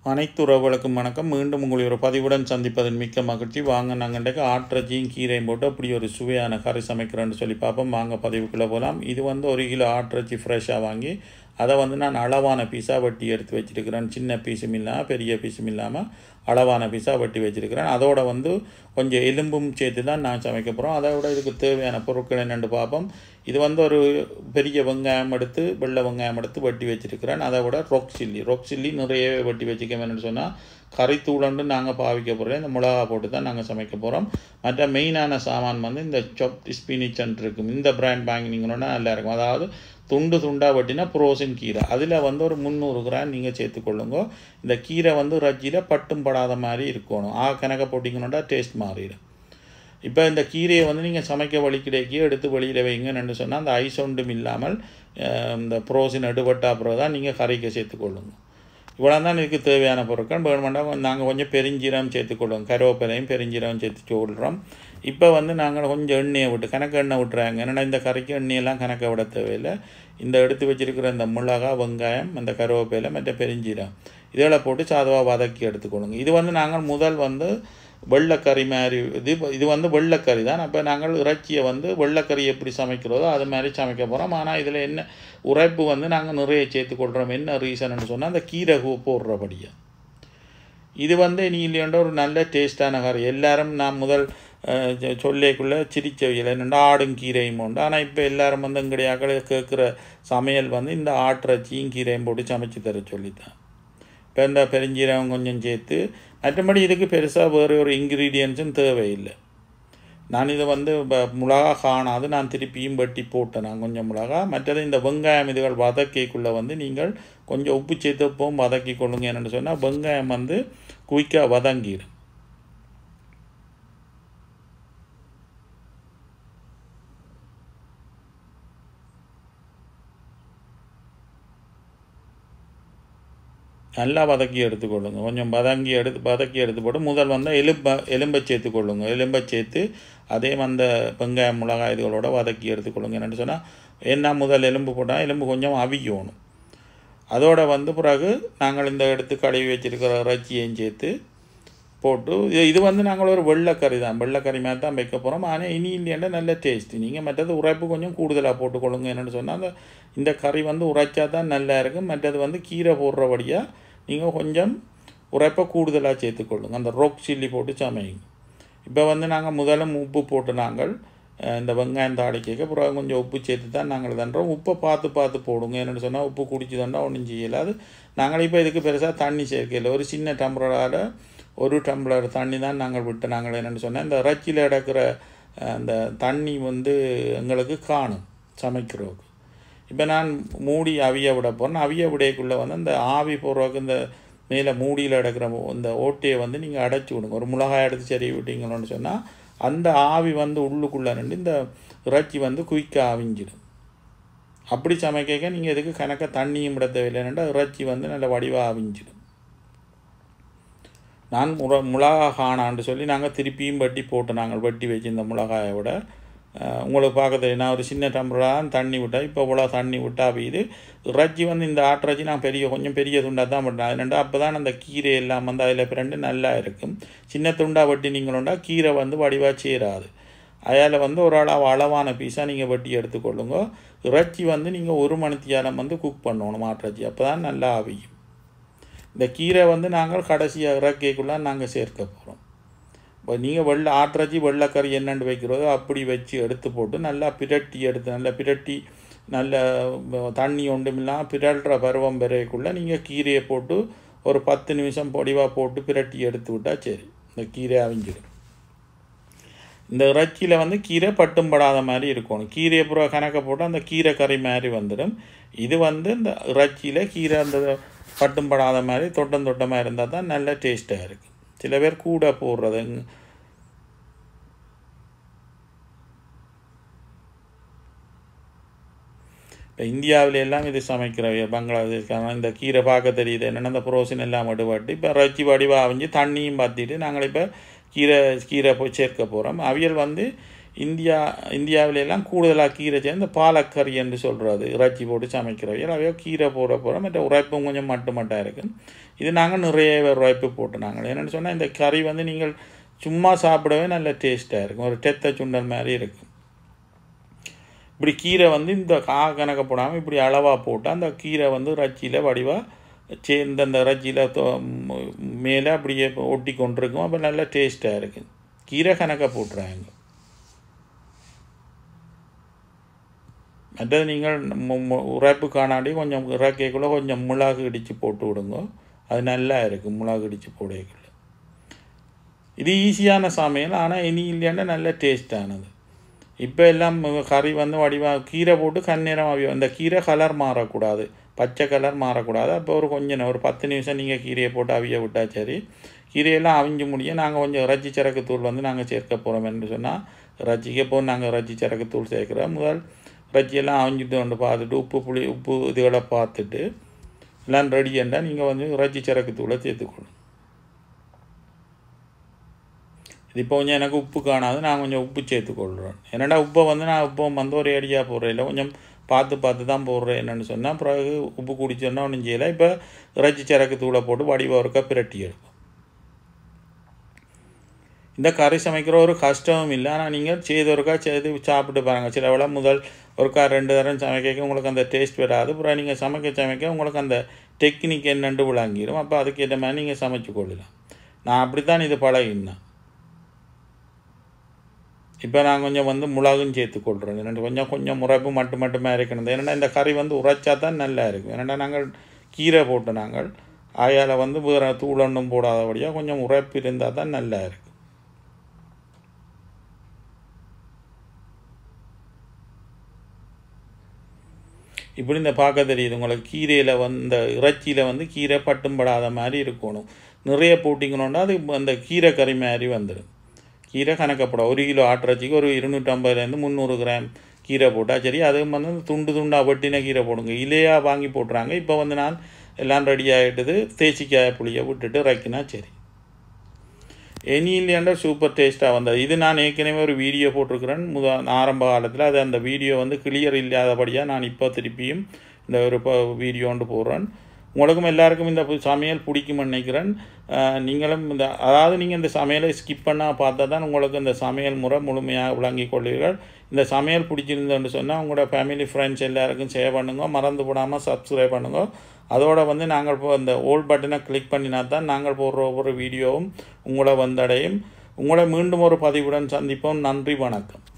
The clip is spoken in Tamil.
அனைத்து உறவுகளுக்கும் வணக்கம் மீண்டும் உங்களை ஒரு பதிவுடன் சந்திப்பதில் மிக்க மகிழ்ச்சி வாங்க நாங்கள் இன்றைக்கு ஆட்டிறச்சியும் கீரையும் போட்டு அப்படி ஒரு சுவையான கறி சமைக்கிறோன்னு சொல்லி பார்ப்போம் வாங்க பதிவுக்குள்ளே போகலாம் இது வந்து ஒரு கிலோ ஆட்டிறச்சி ஃப்ரெஷ்ஷாக வாங்கி அதை வந்து நான் அளவான பீஸாக வெட்டி எடுத்து வச்சுருக்கிறேன் சின்ன பீஸும் இல்லாமல் பெரிய பீஸும் இல்லாமல் அளவான பீஸாக வெட்டி வச்சுருக்கிறேன் அதோட வந்து கொஞ்சம் எலும்பும் சேர்த்து தான் நான் சமைக்க போகிறோம் அதை விட இதுக்கு தேவையான பொருட்கள் என்னென்னு பார்ப்போம் இது வந்து ஒரு பெரிய வெங்காயம் எடுத்து வெள்ளை வெங்காயம் எடுத்து வெட்டி வச்சுருக்கிறேன் அதை விட ரொக் சில்லி ரொக் சில்லி நிறையவே வெட்டி வச்சுக்க வேணும்னு சொன்னால் கறித்தூளண்டு நாங்கள் பாவிக்க போகிறோம் இந்த மிளகா போட்டு தான் நாங்கள் சமைக்க போகிறோம் மற்ற மெயினான சாமான் வந்து இந்த சொப் ஸ்பினிச்சன் இருக்கும் இந்த பிராண்ட் வாங்கினீங்கன்னா நல்லா இருக்கும் அதாவது துண்டு துண்டாக வெட்டினா புரோசின் கீரை அதில் வந்து ஒரு முந்நூறு கிராம் நீங்கள் சேர்த்துக்கொள்ளுங்க இந்த கீரை வந்து ரஜ்ஜியில் பட்டும் படாத மாதிரி இருக்கணும் ஆ கணக்க போட்டிங்கன்னா டேஸ்ட் மாறிடும் இப்போ இந்த கீரையை வந்து நீங்கள் சமைக்க வழிக்கிடைக்கே எடுத்து வெளியில் வைங்கன்னு சொன்னால் அந்த ஐஸ் ஒன்றும் இல்லாமல் இந்த புரோசின் எடுபட்ட அப்புறம் தான் நீங்கள் கறிக்கு சேர்த்துக்கொள்ளுங்க இவ்வளோ தான் இதுக்கு தேவையான பொருட்கள் வேணுமெண்டா நாங்கள் கொஞ்சம் பெருஞ்சீரம் சேர்த்துக்கொள்வோம் கருவேப்பிலையும் பெருஞ்சீரம் சேர்த்து சொல்கிறோம் இப்போ வந்து நாங்கள் கொஞ்சம் எண்ணெயை விட்டு கணக்கு எண்ணெய் விட்டுறாங்க ஏன்னா இந்த கறிக்கு எண்ணெயெல்லாம் கணக்கை விட தேவையில்லை இந்த எடுத்து வச்சிருக்கிற இந்த மிளகா வெங்காயம் இந்த கருவேப்பிலை மற்ற பெருஞ்சீரம் இதெல்லாம் போட்டு சாதவாக வதக்கி எடுத்துக்கொள்ளுங்க இது வந்து நாங்கள் முதல் வந்து வெள்ளைக்கறி மாதிரி இது இது வந்து வெள்ளைக்கறி தான் அப்போ நாங்கள் இறைச்சியை வந்து வெள்ளைக்கறி எப்படி சமைக்கிறதோ அது மாதிரி சமைக்க போகிறோம் ஆனால் இதில் என்ன உரைப்பு வந்து நாங்கள் நிறைய சேர்த்துக்கொள்கிறோம் என்ன ரீசன்னு சொன்னால் அந்த கீரை போடுறபடியாக இது வந்து நீ இல்லையன்ற ஒரு நல்ல டேஸ்டான கறி எல்லாரும் நான் முதல் சொல்லேக்குள்ளே சிரிச்சவியல் என்னென்னா ஆடும் கீரையும் உண்டு ஆனால் இப்போ எல்லாரும் வந்து எங்கடையாக கேட்குற சமையல் வந்து இந்த ஆட்டிறச்சியும் கீரையும் போட்டு சமைச்சு தர சொல்லித்தான் இப்போ இந்த பெருஞ்சீரகம் கொஞ்சம் சேர்த்து மற்றபடி இதுக்கு பெருசாக வேறு ஒரு இன்க்ரீடியன்ஸும் தேவையில்லை நான் இதை வந்து மிளகா காணாது நான் திருப்பியும் வெட்டி போட்டேன் நான் கொஞ்சம் மிளகா மற்றது இந்த வெங்காயம் இதுகள் வதக்கிக்குள்ளே வந்து நீங்கள் கொஞ்சம் உப்பு சேர்த்துப்போம் வதக்கி கொள்ளுங்க என்னென்னு சொன்னால் வெங்காயம் வந்து குயிக்காக வதங்கிடும் நல்லா வதக்கி எடுத்துக்கொள்ளுங்க கொஞ்சம் வதங்கி எடுத்து வதக்கி எடுத்து போட்டு முதல் வந்து எலும்பை எலும்பை சேர்த்துக்கொள்ளுங்க எலும்பை சேர்த்து அதே அந்த வெங்காயம் மிளகாய் இதுகளோட வதக்கி எடுத்துக்கொள்ளுங்க என்னென்னு சொன்னால் என்ன முதல் எலும்பு போட்டால் எலும்பு கொஞ்சம் அவிக்கணும் அதோட வந்து பிறகு நாங்கள் இந்த எடுத்து கழுவி வச்சுருக்கிற இறைச்சியையும் சேர்த்து போட்டு இது இது வந்து நாங்கள் ஒரு வெள்ளைக்கறி தான் வெள்ளைக்கறி மாதிரி தான் வைக்க போகிறோம் ஆனால் இனி இல்லைன்னா நல்ல டேஸ்ட்டு நீங்கள் மற்றது உரைப்பு கொஞ்சம் கூடுதலாக போட்டுக்கொள்ளுங்க என்னென்னு சொன்னால் அந்த இந்த கறி வந்து உரைச்சா தான் நல்லா இருக்கும் மற்றது வந்து கீரை போடுறபடியாக நீங்கள் கொஞ்சம் உரைப்பை கூடுதலாக சேர்த்துக்கொள்ளுங்க அந்த ரோக் சில்லி போட்டு சமையுங்க இப்போ வந்து நாங்கள் முதல்ல உப்பு போட்டு நாங்கள் இந்த வெங்காயம் தாளிக்க அப்புறம் கொஞ்சம் உப்பு சேர்த்து தான் நாங்கள் தண்டுறோம் உப்பை பார்த்து பார்த்து போடுங்க என்னென்னு சொன்னால் உப்பு குடிச்சு தண்டா ஒன்றும் செய்யலை அது நாங்கள் இப்போ இதுக்கு பெருசாக தண்ணி சேர்க்கல ஒரு சின்ன டம்ளரால் ஒரு டம்ளர் தண்ணி தான் நாங்கள் விட்டு நாங்கள் என்னென்னு சொன்னால் இந்த இறைச்சியில் எடுக்கிற அந்த தண்ணி வந்து எங்களுக்கு காணும் சமைக்கிறதுக்கு இப்போ நான் மூடி அவிய விட போகிறேன் அவிய விடைக்குள்ளே வந்து அந்த ஆவி போடுறதுக்கு இந்த மேலே மூடியில் எடுக்கிற இந்த ஓட்டையை வந்து நீங்கள் அடைச்சி விடுங்க ஒரு மிளகாய் எடுத்து சரி விட்டீங்களோன்னு சொன்னால் அந்த ஆவி வந்து உள்ளுக்குள்ளே நின்று இந்த இறைச்சி வந்து குயிக்காக அவிஞ்சிடும் அப்படி சமைக்க நீங்கள் இதுக்கு கணக்க தண்ணியும் விட தேவையில்லைன்னா இறைச்சி வந்து நல்ல வடிவாக அவிஞ்சிடும் நான் முற மிளகா காணான்னு சொல்லி நாங்கள் திருப்பியும் வெட்டி போட்டு நாங்கள் வெட்டி வச்சிருந்த மிளகாயை விட உங்களுக்கு பார்க்க தெரியும் நான் ஒரு சின்ன டம்ளராக தண்ணி விட்டேன் இப்போ இவ்வளோ தண்ணி விட்டால் போயிது இறைச்சி வந்து இந்த ஆட்டிறச்சி நான் பெரிய கொஞ்சம் பெரிய துண்டாக தான் பண்ணேன் அது ரெண்டு அப்போ தான் அந்த கீரை எல்லாம் வந்து அதில் ரெண்டு நல்லா இருக்கும் சின்ன துண்டாக வெட்டி நீங்களுண்டா கீரை வந்து வடிவாக சேராது அதில் வந்து ஒரு அளவு அளவான பீஸாக நீங்கள் வெட்டி எடுத்துக்கொள்ளுங்க இறைச்சி வந்து நீங்கள் ஒரு மணித்தியாலம் வந்து குக் பண்ணணும் ஆட்டிறச்சி அப்போ தான் நல்லா ஆவியும் இந்த கீரை வந்து நாங்கள் கடைசியாக இறக்கைக்குள்ளே நாங்கள் சேர்க்க போகிறோம் இப்போ நீங்கள் வெள்ளை ஆட்டிறச்சி வெள்ளைக்கறி என்னென்னு வைக்கிறதோ அப்படி வச்சு எடுத்து போட்டு நல்லா பிரட்டி எடுத்து நல்லா பிரட்டி நல்ல தண்ணி ஒன்றும் இல்லாமல் பிரட்டுற பருவம் பெறைக்குள்ளே நீங்கள் கீரையை போட்டு ஒரு பத்து நிமிஷம் பொடிவாக போட்டு பிரட்டி எடுத்து விட்டால் சரி இந்த கீரை அவிஞ்சிடும் இந்த இறைச்சியில் வந்து கீரை பட்டும் படாத மாதிரி இருக்கணும் கீரையை பூரா கணக்கை போட்டு அந்த கீரை கறி மாதிரி வந்துடும் இது வந்து இந்த இறைச்சியில் கீரை அந்த பட்டும் படாத மாதிரி தொட்டம் தொட்டமாக இருந்தால் தான் நல்ல டேஸ்ட்டாக இருக்குது சில பேர் கூட போடுறது இப்போ இந்தியாவில எல்லாம் இது சமைக்கிறவைய பங்களாதேஷ் இந்த கீரை பார்க்க தெரியுது என்னென்ன இந்த புரோசின் எல்லாம் வடுபாட்டு இப்போ இறைச்சி வடிவாக அவிஞ்சு தண்ணியும் பார்த்திட்டு நாங்கள் இப்போ கீரை கீரை போய் சேர்க்க போகிறோம் அவியல் வந்து இந்தியா இந்தியாவில எல்லாம் கூடுதலாக கீரை சேர்ந்து பாலக்கறி என்று சொல்கிறது இறைச்சி போட்டு சமைக்கிறவை அவையோ கீரை போட போகிறோம் மற்ற உரைப்பும் கொஞ்சம் மட்டு மட்டாக இருக்குது இது நாங்கள் நிறைய உரைப்பு போட்டு நாங்கள் என்னென்னு சொன்னால் இந்த கறி வந்து நீங்கள் சும்மா சாப்பிடவே நல்ல டேஸ்ட்டாக இருக்கும் ஒரு டெத்த சுண்டல் மாதிரி இருக்கும் இப்படி கீரை வந்து இந்த கா கணக்க போடாமல் இப்படி அளவாக போட்டு அந்த கீரை வந்து இறைச்சியில் வடிவாக சேர்ந்து அந்த இறைச்சியில் மேலே அப்படியே ஒட்டி கொண்டிருக்கும் அப்போ நல்ல டேஸ்ட்டாக இருக்குது கீரை கணக்க போட்டுறாங்க மற்றது நீங்கள் உரைப்பு காணாடி கொஞ்சம் இறக்கைக்குள்ளே கொஞ்சம் மிளகு இடித்து போட்டு விடுங்க அது நல்லா இருக்கும் மிளகு இடித்து போடக்குள்ள இது ஈஸியான சமையல் ஆனால் இனி இல்லைன்னா நல்ல டேஸ்டானது இப்போ எல்லாம் கறி வந்து வடிவாக கீரை போட்டு கண்ணீரம் அவியும் அந்த கீரை கலர் மாறக்கூடாது பச்சை கலர் மாறக்கூடாது அப்போ ஒரு கொஞ்சம் ஒரு பத்து நிமிஷம் நீங்கள் கீரையை போட்டு அவிய விட்டால் சரி கீரையெல்லாம் அவிஞ்சு முடியும் நாங்கள் கொஞ்சம் இறைச்சி சரக்கு தூள் வந்து நாங்கள் சேர்க்க போகிறோம் என்று சொன்னால் இறைச்சிக்கு இப்போ நாங்கள் இறைச்சி சரக்கு தூள் சேர்க்குறோம் முதல் இறைச்சியெல்லாம் அவிஞ்சிட்டு கொண்டு பார்த்துட்டு உப்பு புளி உப்பு இதுகளை பார்த்துட்டு எல்லாம் ரெடி என்றால் நீங்கள் வந்து இறைச்சி சரக்கு தூளை சேர்த்துக்கணும் இது இப்போ கொஞ்சம் எனக்கு உப்பு காணாது நான் கொஞ்சம் உப்பு சேர்த்துக்கொள்கிறேன் என்னடா உப்பை வந்து நான் உப்பை வந்து ஒரு அடியாக போடுறேன் இல்லை கொஞ்சம் பார்த்து பார்த்து தான் போடுறேன் என்னென்னு சொன்னால் பிறகு உப்பு குடிச்சோன்னா ஒன்றும் செய்யலை இப்போ இறைச்சி சரக்கு தூளை போட்டு வடிவ ஒருக்கா பிரட்டி எடுக்கும் இந்த கறி சமைக்கிற ஒரு கஷ்டமும் இல்லை ஆனால் நீங்கள் செய்தொருக்கா செய்து சாப்பிட்டு பாருங்கள் சில வேளை முதல் ஒருக்கா ரெண்டு தரம் சமைக்க உங்களுக்கு அந்த டேஸ்ட் வராது அப்புறம் நீங்கள் சமைக்க சமைக்க உங்களுக்கு அந்த டெக்னிக் என்னென்று விளங்கிடும் அப்போ அதுக்கேற்ற மாதிரி நீங்கள் சமைச்சு கொள்ளலாம் நான் அப்படி தான் இது பழகினேன் இப்போ நான் கொஞ்சம் வந்து மிளகும் சேர்த்து கொள்கிறேன் என்னென்னு கொஞ்சம் கொஞ்சம் முறைப்பு மட்டும் மட்டுமே இருக்கணும் ஏன்னா இந்த கறி வந்து உரைச்சா தான் நல்லா இருக்கும் ஏன்னா நாங்கள் கீரை போட்டு நாங்கள் ஆயால் வந்து வேறு தூள் ஒன்றும் போடாதபடியாக கொஞ்சம் உரைப்பு இருந்தால் தான் நல்லா இருக்கும் இப்படி இந்த பார்க்க தெரியுது உங்களுக்கு கீரையில் வந்து இந்த இறைச்சியில் வந்து கீரை பட்டும் படாத மாதிரி இருக்கணும் நிறைய போட்டிங்கணுன்னா அது அந்த கீரை கறி மாதிரி வந்துடும் கீரை கணக்கப்படும் ஒரு கிலோ ஆட்டிறச்சிக்கு ஒரு இருநூற்றம்பதுலேருந்து முந்நூறு கிராம் கீரை போட்டால் சரி அதுவும் வந்து துண்டு துண்டாக வெட்டின கீரை போடுங்க இலையாக வாங்கி போட்டுறாங்க இப்போ வந்து நான் எல்லாம் ரெடி ஆகிட்டுது தேசிக்காய் புளியை விட்டுட்டு இறக்கினா சரி எனி இல்லையாண்டா சூப்பர் டேஸ்ட்டாக வந்தது இது நான் ஏற்கனவே ஒரு வீடியோ போட்டிருக்கிறேன் முத ஆரம்ப காலத்தில் அது அந்த வீடியோ வந்து கிளியர் இல்லாதபடியாக நான் இப்போ திருப்பியும் இந்த ஒரு வீடியோண்டு போடுறேன் உங்களுக்கும் எல்லாருக்கும் இந்த சமையல் பிடிக்கும்னு நினைக்கிறேன் நீங்களும் இந்த அதாவது நீங்கள் இந்த சமையலை ஸ்கிப் பண்ணால் பார்த்தா தான் உங்களுக்கு இந்த சமையல் முறை முழுமையாக விளங்கி கொள்வீர்கள் இந்த சமையல் பிடிச்சிருந்தோன்னு சொன்னால் உங்களோட ஃபேமிலி ஃப்ரெண்ட்ஸ் எல்லாருக்கும் ஷேர் பண்ணுங்க மறந்து போடாமல் சப்ஸ்கிரைப் பண்ணுங்க அதோட வந்து நாங்கள் இப்போ இந்த ஓல் பட்டனை கிளிக் பண்ணினா தான் நாங்கள் போடுற ஒவ்வொரு வீடியோவும் உங்களை வந்தடையும் உங்களை மீண்டும் ஒரு பதிவுடன் சந்திப்போம் நன்றி வணக்கம்